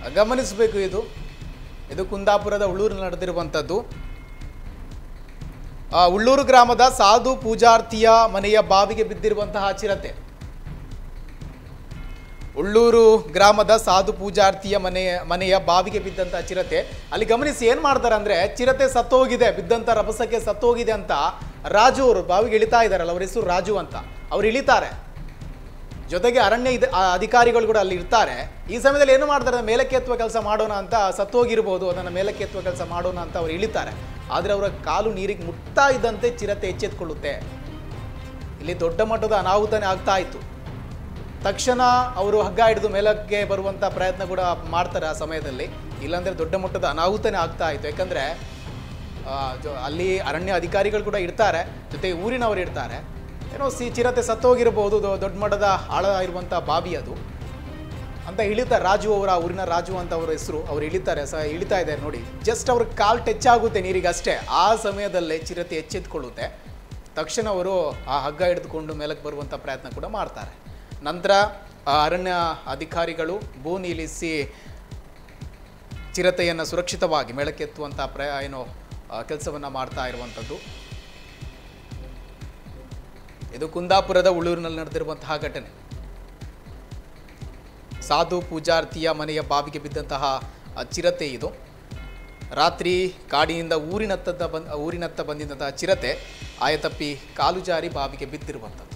ಗಮನಿಸಬೇಕು ಇದು ಇದು ಕುಂದಾಪುರದ ಉಳ್ಳೂರಿನಲ್ಲಿ ನಡೆದಿರುವಂಥದ್ದು ಆ, ಉಳ್ಳೂರು ಗ್ರಾಮದ ಸಾಧು ಪೂಜಾರ್ತಿಯ ಮನೆಯ ಬಾವಿಗೆ ಬಿದ್ದಿರುವಂತಹ ಚಿರತೆ ಉಳ್ಳೂರು ಗ್ರಾಮದ ಸಾಧು ಪೂಜಾರ್ತಿಯ ಮನೆಯ ಮನೆಯ ಬಾವಿಗೆ ಬಿದ್ದಂತಹ ಚಿರತೆ ಅಲ್ಲಿ ಗಮನಿಸಿ ಏನ್ ಮಾಡ್ತಾರೆ ಅಂದ್ರೆ ಚಿರತೆ ಸತ್ತೋಗಿದೆ ಬಿದ್ದಂತ ರಭಸಕ್ಕೆ ಸತ್ತೋಗಿದೆ ಅಂತ ರಾಜು ಅವರು ಬಾವಿಗೆ ಇಳಿತಾ ಇದಾರಲ್ಲ ಅವ್ರ ಹೆಸರು ರಾಜು ಅಂತ ಅವ್ರು ಇಳಿತಾರೆ ಜೊತೆಗೆ ಅರಣ್ಯ ಇದ ಆ ಅಧಿಕಾರಿಗಳು ಕೂಡ ಅಲ್ಲಿ ಇರ್ತಾರೆ ಈ ಸಮಯದಲ್ಲಿ ಏನು ಮಾಡ್ತಾರೆ ಅಂದ್ರೆ ಮೇಲಕ್ಕೆ ಎತ್ತುವ ಕೆಲಸ ಮಾಡೋಣ ಅಂತ ಸತ್ತೋಗಿರ್ಬೋದು ಅದನ್ನು ಮೇಲಕ್ಕೆ ಎತ್ತುವ ಕೆಲಸ ಮಾಡೋಣ ಅಂತ ಅವ್ರು ಇಳಿತಾರೆ ಆದರೆ ಅವರ ಕಾಲು ನೀರಿಗೆ ಮುಟ್ತಾ ಇದ್ದಂತೆ ಚಿರತೆ ಎಚ್ಚೆತ್ಕೊಳ್ಳುತ್ತೆ ಇಲ್ಲಿ ದೊಡ್ಡ ಮಟ್ಟದ ಅನಾಹುತನೇ ಆಗ್ತಾ ಇತ್ತು ತಕ್ಷಣ ಅವರು ಹಗ್ಗ ಹಿಡಿದು ಮೇಲಕ್ಕೆ ಬರುವಂಥ ಪ್ರಯತ್ನ ಕೂಡ ಮಾಡ್ತಾರೆ ಆ ಸಮಯದಲ್ಲಿ ಇಲ್ಲಾಂದರೆ ದೊಡ್ಡ ಮಟ್ಟದ ಅನಾಹುತನೇ ಆಗ್ತಾ ಇತ್ತು ಯಾಕಂದರೆ ಅಲ್ಲಿ ಅರಣ್ಯ ಅಧಿಕಾರಿಗಳು ಕೂಡ ಇರ್ತಾರೆ ಜೊತೆಗೆ ಊರಿನವರು ಇರ್ತಾರೆ ಏನೋ ಸಿ ಚಿರತೆ ಸತ್ತೋಗಿರಬಹುದು ದೊ- ದೊಡ್ಡ ಮಟ್ಟದ ಆಳ ಇರುವಂಥ ಬಾವಿ ಅದು ಅಂತ ಇಳಿತಾರೆ ರಾಜು ಅವರ ಊರಿನ ರಾಜು ಅಂತ ಅವರ ಹೆಸರು ಅವ್ರು ಇಳಿತಾರೆ ಸ ಇಳಿತಾ ಇದ್ದಾರೆ ನೋಡಿ ಜಸ್ಟ್ ಅವ್ರ ಕಾಲ್ ಟಚ್ ಆಗುತ್ತೆ ನೀರಿಗೆ ಅಷ್ಟೇ ಆ ಸಮಯದಲ್ಲೇ ಚಿರತೆ ಎಚ್ಚೆತ್ಕೊಳ್ಳುತ್ತೆ ತಕ್ಷಣ ಅವರು ಆ ಹಗ್ಗ ಹಿಡಿದುಕೊಂಡು ಮೇಲಕ್ಕೆ ಬರುವಂಥ ಪ್ರಯತ್ನ ಕೂಡ ಮಾಡ್ತಾರೆ ನಂತರ ಆ ಅರಣ್ಯ ಅಧಿಕಾರಿಗಳು ಬೂ ನಿಲ್ಲಿಸಿ ಚಿರತೆಯನ್ನು ಸುರಕ್ಷಿತವಾಗಿ ಮೇಳಕ್ಕೆತ್ತುವಂಥ ಪ್ರ ಏನು ಕೆಲಸವನ್ನು ಮಾಡ್ತಾ ಇರುವಂಥದ್ದು ಇದು ಕುಂದಾಪುರದ ಉಳ್ಳೂರಿನಲ್ಲಿ ನಡೆದಿರುವಂತಹ ಘಟನೆ ಸಾಧು ಪೂಜಾರ್ತಿಯ ಮನೆಯ ಬಾವಿಗೆ ಬಿದ್ದಂತಹ ಆ ಚಿರತೆ ಇದು ರಾತ್ರಿ ಕಾಡಿನಿಂದ ಊರಿನತ್ತ ಬಂದ ಊರಿನತ್ತ ಬಂದಿದ್ದಂತಹ ಚಿರತೆ ಆಯತಪ್ಪಿ ಕಾಲು ಜಾರಿ ಬಾವಿಗೆ ಬಿದ್ದಿರುವಂಥದ್ದು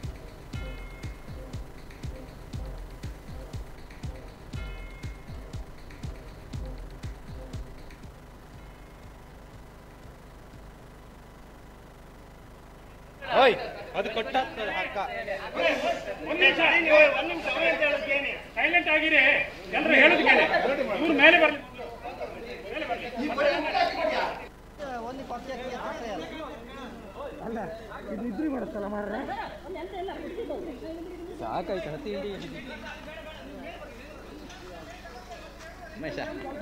ಓಯ್ ಅದು ಕೊಟ್ಟ ಹಕ್ಕ ಒಂದ್ ನಿಮಿಷ ನೀವು ಒಂದ್ ನಿಮಿಷ ಅವ್ರು ಅಂತ ಹೇಳೋದು ಕೇಳಿ ಸೈಲೆಂಟ್ ಆಗಿರಿ ಎಲ್ಲರೂ ಹೇಳೋದು ಕೇಳಿ ಇವ್ರು ಮೇಲೆ ಬರ್ಲಿ ಮೇಲೆ ಬರ್ಲಿ ಸಾಕಾಯ್ತು ಹತ್ತಿ ಹಿಂಡಿ ಮಹೇಶ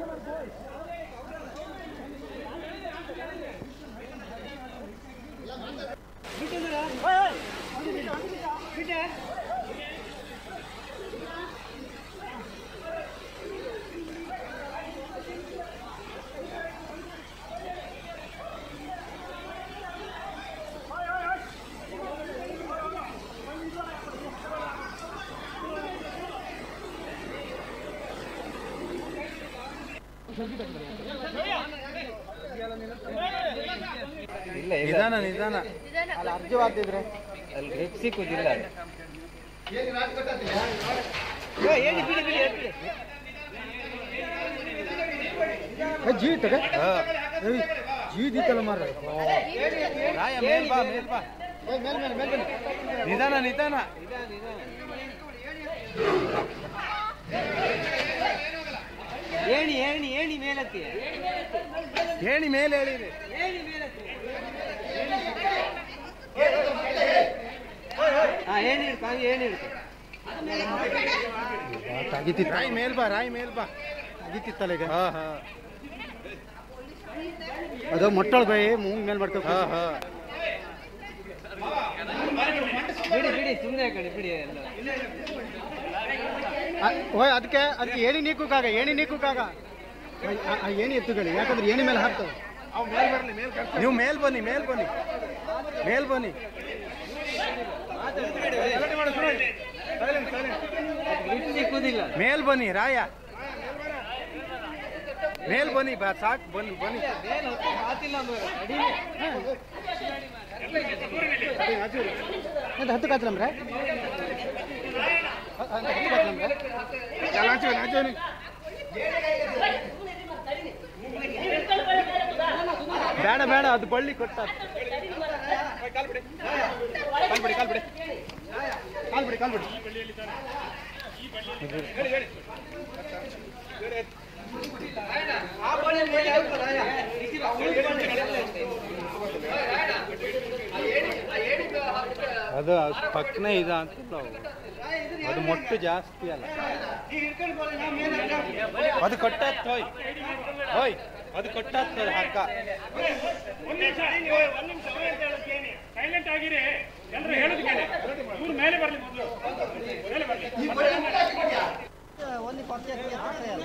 ಇಲ್ಲ ನಿಧಾನ ನಿಧಾನ ಅಲ್ಲಿ ಅರ್ಜವಾಗ್ತಿದ್ರೆ ಅಲ್ಲಿ ಗ್ರಿಪ್ ಸಿಕ್ಕುದಿಲ್ಲ ಅದು. ಏ, ಏನಿ ಬಿಡಿ, ಬಿಡಿ, ಬಿಡಿ. ಹಾ. ರಾಯ ಮೇಲ್ ಬಾ ಮೇಲ್ ಬಾ ನಿಧಾನ ನಿಧಾನ ಏಣಿ ಏಣಿ ಏಣಿ ಮೇಲತ್ತಿ ಏಣಿ ಮೇಲೆ ಹೇಳಿರಿ ಏಣಿ ಮೇಲತ್ತಿ ಹಾ ಏಣಿ ಇರ್ಕ ಹಂಗೆ ಏಣಿ ಇರ್ಕ ರಾಯ್ ಮೇಲ್ ಬಾ ರಾಯ್ ಮೇಲ್ ಬಾ ಅದಿತ್ತಿತ್ತಲ್ಲ ಈಗ ಹಾ ಹಾ ಅದು ಮೊಟ್ಟಳ ಬೈ ಮೂಗ್ ಮೇಲ್ ಮಾಡ್ಕೊ ಹಾ ಹಾ ಬಿಡಿ ಬಿಡಿ ಸುಮ್ಮನೆ ಕಡೆ ಬಿಡಿ ಎಲ್ಲ ಓಯ್ ಅದಕ್ಕೆ ಅದಕ್ಕೆ ಏಣಿ ನೀಕುಕಾಗ ಏಣಿ ನೀಕುಕಾಗ ಓಯ್, ಆ- ಆ ಏಣಿ ಎತ್ತುಗಳು ಯಾಕಂದ್ರೆ ಏಣಿ ಮೇಲೆ ಹಾಕ್ತಾವೆ ನೀವು ಮೇಲ್ ಬನ್ನಿ ಮೇಲ್ ಬನ್ನಿ ಮೇಲ್ ಬನ್ನಿ ಗ್ರಿಪ್ ಸಿಕ್ಕುದಿಲ್ಲ ಮೇಲ್ ಬನ್ನಿ ರಾಯ ಮೇಲ್ ಬನ್ನಿ ಬಾ ಸಾಕ್ ಬನ್ನಿ ಬನ್ನಿ ಮೇಲೆ ಹೊತ್ತು ಮಾತಿಲ್ಲ ಅಂದ್ರೆ ಅಡಿನೇ. ಅದು ಹತ್ತು ಕಾತ್ರಮ್ರೆ ಹತ್ತು ಕಾತ್ರಮ್ರೆ ಬೇಡ ಬೇಡ ಅದು ಬಳ್ಳಿ ಕೊಟ್ಟ ಕಾಲ್ಬಿಡಿ ಕಾಲ್ಬಿಡಿ ಕಾಲ್ಬಿಡಿ ಕಾಲ್ಬಿಡಿ ಅದು ಪಕ್ಕನೆ ಇದ ಅಂತ ಅದು ಮೊಟ್ಟು ಜಾಸ್ತಿ ಅಲ್ಲ ಅದು ಕೊಟ್ಟಾತ್ ಹೋಯ್ ಹೋಯ್ ಅದು ಕೊಟ್ಟಾತ್ ಹಕ್ಕ ಒಂದ್ ನಿಮಿಷ ನೀವು ಒಂದ್ ನಿಮಿಷ ಅವ್ರು ಅಂತ ಹೇಳೋದು ಕೇಳಿ ಸೈಲೆಂಟ್ ಆಗಿರಿ ಎಲ್ಲರೂ ಹೇಳೋದು ಕೇಳಿ ಇವ್ರು ಮೇಲೆ ಬರ್ಲಿ ಮೊದಲು ಮೇಲೆ ಬರ್ಲಿ ಒಂದು